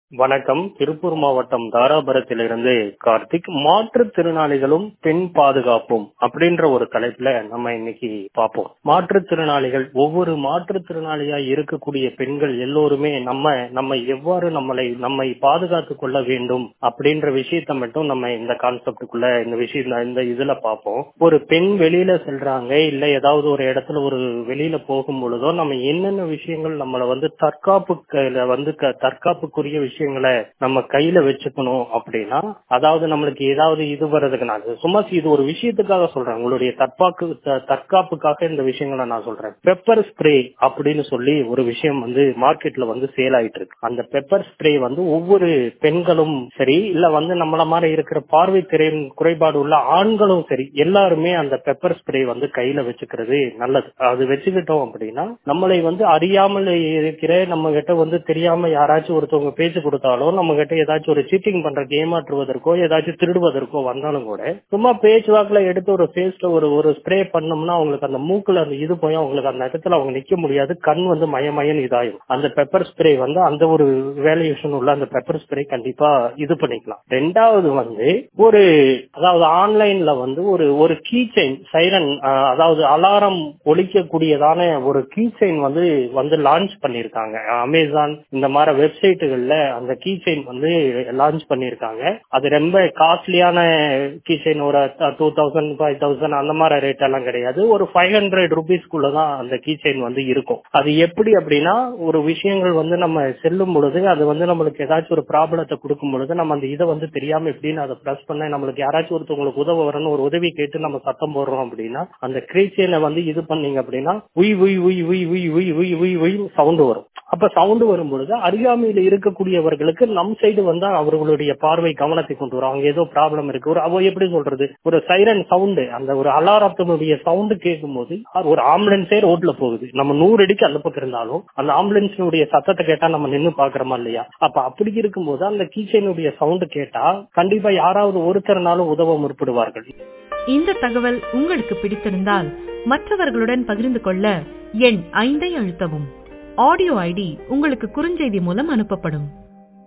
வணக்கம் திருப்பூர் மாவட்டம் தாராபுரத்திலிருந்து கார்த்திக் மாற்றுத்திறனாளிகளும் பெண் பாதுகாப்பும் அப்படின்ற ஒரு தலைப்புல நம்ம இன்னைக்கு பார்ப்போம் மாற்றுத்திறனாளிகள் ஒவ்வொரு மாற்றுத்திறனாளியா இருக்கக்கூடிய பெண்கள் எல்லோருமே நம்ம நம்ம எவ்வாறு நம்மளை நம்மை பாதுகாத்துக் கொள்ள வேண்டும் அப்படின்ற விஷயத்த மட்டும் நம்ம இந்த கான்செப்டுக்குள்ள இந்த விஷயம் இந்த இதுல பார்ப்போம் ஒரு பெண் வெளியில செல்றாங்க இல்ல ஏதாவது ஒரு இடத்துல ஒரு வெளியில போகும் பொழுதோ நம்ம என்னென்ன விஷயங்கள் நம்மள வந்து தற்காப்பு வந்து தற்காப்புக்குரிய விஷயம் விஷயங்களை நம்ம கையில வச்சுக்கணும் அப்படின்னா அதாவது நம்மளுக்கு ஏதாவது இது வர்றதுக்கு நான் சும்மா இது ஒரு விஷயத்துக்காக சொல்றேன் உங்களுடைய தற்பாக்கு தற்காப்புக்காக இந்த விஷயங்களை நான் சொல்றேன் பெப்பர் ஸ்ப்ரே அப்படின்னு சொல்லி ஒரு விஷயம் வந்து மார்க்கெட்ல வந்து சேல் ஆயிட்டு இருக்கு அந்த பெப்பர் ஸ்ப்ரே வந்து ஒவ்வொரு பெண்களும் சரி இல்ல வந்து நம்மள மாதிரி இருக்கிற பார்வை திறன் குறைபாடு உள்ள ஆண்களும் சரி எல்லாருமே அந்த பெப்பர் ஸ்ப்ரே வந்து கையில வச்சுக்கிறது நல்லது அது வச்சுக்கிட்டோம் அப்படின்னா நம்மளை வந்து அறியாமல் இருக்கிற நம்ம கிட்ட வந்து தெரியாம யாராச்சும் ஒருத்தவங்க பேச்சு கொடுத்தாலும் நம்ம கிட்ட ஏதாச்சும் ஒரு சீட்டிங் பண்ற ஏமாற்றுவதற்கோ ஏதாச்சும் திருடுவதற்கோ வந்தாலும் கூட சும்மா பேச்சுவாக்குல எடுத்து ஒரு ஃபேஸ்ல ஒரு ஒரு ஸ்ப்ரே பண்ணோம்னா அவங்களுக்கு அந்த மூக்குல அந்த இது போய் அவங்களுக்கு அந்த இடத்துல அவங்க நிக்க முடியாது கண் வந்து மயமயன் இதாயும் அந்த பெப்பர் ஸ்ப்ரே வந்து அந்த ஒரு வேல்யூஷன் உள்ள அந்த பெப்பர் ஸ்ப்ரே கண்டிப்பா இது பண்ணிக்கலாம் ரெண்டாவது வந்து ஒரு அதாவது ஆன்லைன்ல வந்து ஒரு ஒரு கீ செயின் சைரன் அதாவது அலாரம் ஒழிக்கக்கூடியதான ஒரு கீ செயின் வந்து வந்து லான்ச் பண்ணிருக்காங்க அமேசான் இந்த மாதிரி வெப்சைட்டுகள்ல அந்த கீ செயின் வந்து லான்ச் பண்ணிருக்காங்க அது ரொம்ப காஸ்ட்லியான கீ செயின் ஒரு டூ தௌசண்ட் ஃபைவ் தௌசண்ட் அந்த மாதிரி ரேட் எல்லாம் கிடையாது ஒரு ஃபைவ் ஹண்ட்ரட் ருபீஸ்க்குள்ள தான் அந்த கீ செயின் வந்து இருக்கும் அது எப்படி அப்படின்னா ஒரு விஷயங்கள் வந்து நம்ம செல்லும் பொழுது அது வந்து நம்மளுக்கு ஏதாச்சும் ஒரு ப்ராப்ளத்தை கொடுக்கும் பொழுது நம்ம அந்த இதை வந்து தெரியாம எப்படின்னு அதை பிரஸ் பண்ண நம்மளுக்கு யாராச்சும் ஒருத்தவங்களுக்கு உதவ வரணும் ஒரு உதவி கேட்டு நம்ம சத்தம் போடுறோம் அப்படின்னா அந்த கிரீச்சைனை வந்து இது பண்ணீங்க அப்படின்னா உய் உய் உய் உய் உய் உய் உய் உய் உய் சவுண்ட் வரும் அப்ப சவுண்ட் வரும் பொழுது அறியாமையில இருக்கக்கூடியவர்களுக்கு நம் சைடு வந்து அவர்களுடைய பார்வை கவனத்தை கொண்டு வரும் அவங்க ஏதோ ப்ராப்ளம் இருக்கு ஒரு அவ எப்படி சொல்றது ஒரு சைரன் சவுண்டு அந்த ஒரு அலாரத்தினுடைய சவுண்டு கேட்கும் போது ஒரு ஆம்புலன்ஸே ரோட்ல போகுது நம்ம நூறு அடிக்கு அந்த பக்கம் இருந்தாலும் அந்த ஆம்புலன்ஸினுடைய சத்தத்தை கேட்டா நம்ம நின்று பாக்குறோமா இல்லையா அப்ப அப்படி இருக்கும்போது அந்த கீச்சைனுடைய சவுண்டு கேட்டா கண்டிப்பா யாராவது ஒருத்தர்னாலும் உதவ முற்படுவார்கள் இந்த தகவல் உங்களுக்கு பிடித்திருந்தால் மற்றவர்களுடன் பகிர்ந்து கொள்ள எண் ஐந்தை அழுத்தவும் ஆடியோ ஐடி உங்களுக்கு குறுஞ்செய்தி மூலம் அனுப்பப்படும்